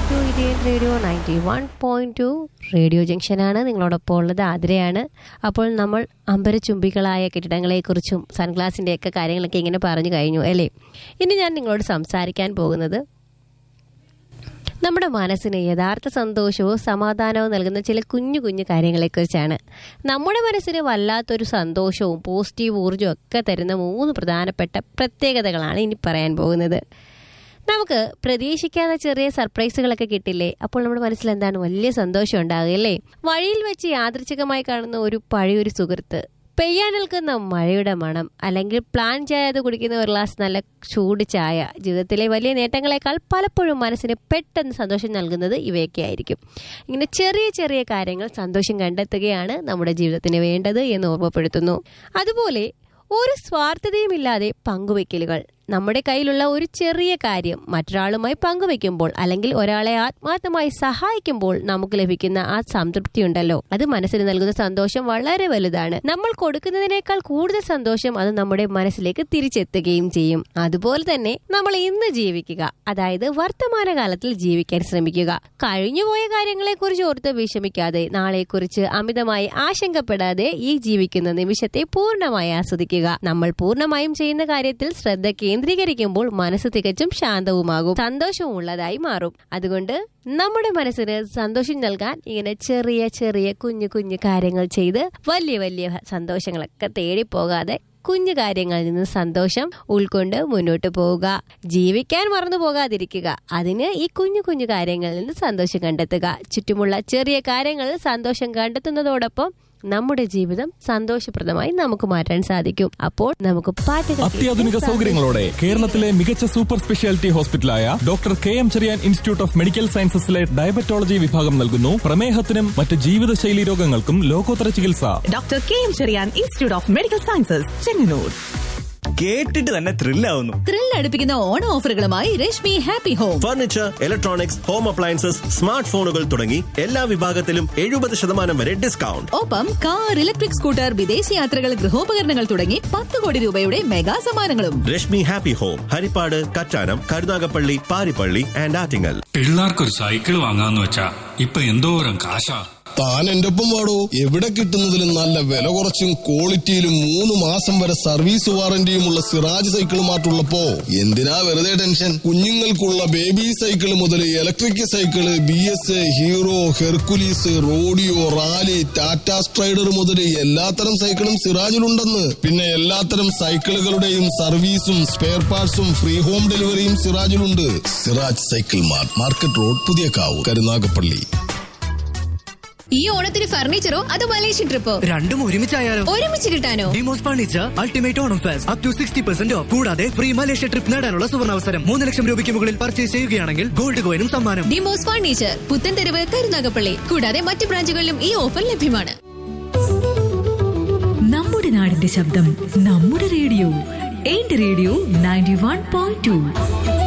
To Indian radio ninety one point two radio ജംഗ്ഷനാണ് നിങ്ങളോടൊപ്പം ഉള്ളത് ആതിരയാണ് അപ്പോൾ നമ്മൾ അമ്പരചുംബികളായ കെട്ടിടങ്ങളെക്കുറിച്ചും സൺഗ്ലാസിൻ്റെയൊക്കെ കാര്യങ്ങളൊക്കെ ഇങ്ങനെ പറഞ്ഞു കഴിഞ്ഞു അല്ലേ ഇനി ഞാൻ നിങ്ങളോട് സംസാരിക്കാൻ പോകുന്നത് നമ്മുടെ മനസ്സിന് യഥാർത്ഥ സന്തോഷവും സമാധാനവും നൽകുന്ന ചില കുഞ്ഞു കുഞ്ഞു കാര്യങ്ങളെക്കുറിച്ചാണ് നമ്മുടെ മനസ്സിന് വല്ലാത്തൊരു സന്തോഷവും പോസിറ്റീവ് ഊർജ്ജവും ഒക്കെ തരുന്ന മൂന്ന് പ്രധാനപ്പെട്ട പ്രത്യേകതകളാണ് ഇനി പറയാൻ പോകുന്നത് നമുക്ക് പ്രതീക്ഷിക്കാതെ ചെറിയ സർപ്രൈസുകളൊക്കെ കിട്ടില്ലേ അപ്പോൾ നമ്മുടെ മനസ്സിൽ എന്താണ് വലിയ സന്തോഷം ഉണ്ടാകുകയല്ലേ വഴിയിൽ വെച്ച് യാദൃച്ഛികമായി കാണുന്ന ഒരു പഴയൊരു സുഹൃത്ത് പെയ്യാൻ നിൽക്കുന്ന മഴയുടെ മണം അല്ലെങ്കിൽ പ്ലാൻ ചെയ്യാതെ കുടിക്കുന്ന ഒരു ഗ്ലാസ് നല്ല ചൂട് ചായ ജീവിതത്തിലെ വലിയ നേട്ടങ്ങളെക്കാൾ പലപ്പോഴും മനസ്സിന് പെട്ടെന്ന് സന്തോഷം നൽകുന്നത് ഇവയൊക്കെ ആയിരിക്കും ഇങ്ങനെ ചെറിയ ചെറിയ കാര്യങ്ങൾ സന്തോഷം കണ്ടെത്തുകയാണ് നമ്മുടെ ജീവിതത്തിന് വേണ്ടത് എന്ന് ഓർമ്മപ്പെടുത്തുന്നു അതുപോലെ ഒരു സ്വാർത്ഥതയുമില്ലാതെ പങ്കുവെക്കലുകൾ നമ്മുടെ കയ്യിലുള്ള ഒരു ചെറിയ കാര്യം മറ്റൊരാളുമായി പങ്കുവെക്കുമ്പോൾ അല്ലെങ്കിൽ ഒരാളെ ആത്മാർത്ഥമായി സഹായിക്കുമ്പോൾ നമുക്ക് ലഭിക്കുന്ന ആ സംതൃപ്തി ഉണ്ടല്ലോ അത് മനസ്സിന് നൽകുന്ന സന്തോഷം വളരെ വലുതാണ് നമ്മൾ കൊടുക്കുന്നതിനേക്കാൾ കൂടുതൽ സന്തോഷം അത് നമ്മുടെ മനസ്സിലേക്ക് തിരിച്ചെത്തുകയും ചെയ്യും അതുപോലെ തന്നെ നമ്മൾ ഇന്ന് ജീവിക്കുക അതായത് വർത്തമാനകാലത്തിൽ ജീവിക്കാൻ ശ്രമിക്കുക കഴിഞ്ഞുപോയ കാര്യങ്ങളെക്കുറിച്ച് ഓർത്ത് വിഷമിക്കാതെ നാളെക്കുറിച്ച് അമിതമായി ആശങ്കപ്പെടാതെ ഈ ജീവിക്കുന്ന നിമിഷത്തെ പൂർണ്ണമായി ആസ്വദിക്കുക നമ്മൾ പൂർണ്ണമായും ചെയ്യുന്ന കാര്യത്തിൽ ശ്രദ്ധ കേന്ദ്രീകരിക്കുമ്പോൾ മനസ്സ് തികച്ചും ശാന്തവുമാകും സന്തോഷവും ഉള്ളതായി മാറും അതുകൊണ്ട് നമ്മുടെ മനസ്സിന് സന്തോഷം നൽകാൻ ഇങ്ങനെ ചെറിയ ചെറിയ കുഞ്ഞു കുഞ്ഞു കാര്യങ്ങൾ ചെയ്ത് വലിയ വലിയ സന്തോഷങ്ങളൊക്കെ തേടിപ്പോകാതെ കുഞ്ഞു കാര്യങ്ങളിൽ നിന്ന് സന്തോഷം ഉൾക്കൊണ്ട് മുന്നോട്ട് പോവുക ജീവിക്കാൻ മറന്നു പോകാതിരിക്കുക അതിന് ഈ കുഞ്ഞു കുഞ്ഞു കാര്യങ്ങളിൽ നിന്ന് സന്തോഷം കണ്ടെത്തുക ചുറ്റുമുള്ള ചെറിയ കാര്യങ്ങളിൽ സന്തോഷം കണ്ടെത്തുന്നതോടൊപ്പം നമ്മുടെ ജീവിതം സന്തോഷപ്രദമായി നമുക്ക് മാറ്റാൻ സാധിക്കും അപ്പോൾ നമുക്ക് പാട്ടുകൾ അത്യാധുനിക കേൾക്കാം. സൗകര്യങ്ങളോടെ കേരളത്തിലെ മികച്ച സൂപ്പർ സ്പെഷ്യാലിറ്റി ഹോസ്പിറ്റലായ doctor K M Cherian institute of medical സയൻസസിലെ ഡയബറ്റോളജി വിഭാഗം നൽകുന്നു പ്രമേഹത്തിനും മറ്റ് ജീവിതശൈലി രോഗങ്ങൾക്കും ലോകോത്തര ചികിത്സ doctor K M Cherian institute of medical sciences Chengannur കേട്ടിട്ട് തന്നെ ത്രില്ലാവുന്നു ത്രിൽ അടുപ്പിക്കുന്ന ഓണ ഓഫറുകളുമായി Rashmi happy home furniture electronics home appliances smart ഫോണുകൾ തുടങ്ങി എല്ലാ വിഭാഗത്തിലും എഴുപത് ശതമാനം വരെ ഡിസ്കൗണ്ട് ഒപ്പം കാർ ഇലക്ട്രിക് സ്കൂട്ടർ വിദേശ യാത്രകൾ ഗൃഹോപകരണങ്ങൾ തുടങ്ങി പത്ത് കോടി രൂപയുടെ മെഗാ സമ്മാനങ്ങളും Rashmi happy home Haripad Kattanam Karunagappally Paripally and Attingal പിള്ളേർക്കൊരു സൈക്കിൾ വാങ്ങാന്ന് വെച്ചാ ഇപ്പൊ എന്തോരം കാശാ താൻ എന്റെ ഒപ്പം വാടോ എവിടെ കിട്ടുന്നതിലും നല്ല വില കുറച്ചും ക്വാളിറ്റിയിലും മൂന്ന് മാസം വരെ സർവീസ് വാറന്റിയുമുള്ള സിറാജ് സൈക്കിൾ മാറ്റുള്ളപ്പോ എന്തിനാ വെറുതെ ടെൻഷൻ കുഞ്ഞുങ്ങൾക്കുള്ള ബേബി സൈക്കിൾ മുതൽ electric cycle B S Hero Hercules Rodeo Rally Tata Stryder മുതൽ എല്ലാത്തരം സൈക്കിളും സിറാജിലുണ്ടെന്ന് പിന്നെ എല്ലാത്തരം സൈക്കിളുകളുടെയും സർവീസും സ്പെയർ പാർട്സും ഫ്രീ ഹോം ഡെലിവറിയും സിറാജിലുണ്ട് Siraj cycle mart market road Puthiyakavu Karunagappally ഈ ഓണത്തിന് ഫർണിച്ചറോ അതോ മലേഷ്യൻ ട്രിപ്പോ രണ്ടും ഒരുമിച്ചായാലോ ഒരുമിച്ച് കിട്ടാനോ ഡിമോസ് furniture ultimate Onam fest up to sixty percent off കൂടാതെ ഫ്രീ മലേഷ്യ ട്രിപ്പ് നേടാനുള്ള സുവർണാവസരം മൂന്ന് ലക്ഷം രൂപയ്ക്ക് മുകളിൽ പർച്ചേസ് ചെയ്യുകയാണെങ്കിൽ ഗോൾഡ് കോയിനും സമ്മാനം ഡിമോസ് ഫർണിച്ചർ പുത്തൻതെരുവ് കരുനാഗപ്പള്ളി കൂടാതെ മറ്റ് ബ്രാഞ്ചുകളിലും ഈ ഓഫർ ലഭ്യമാണ് നമ്മുടെ നാടിന്റെ ശബ്ദം നമ്മുടെ റേഡിയോ എന്റെ radio ninety one point to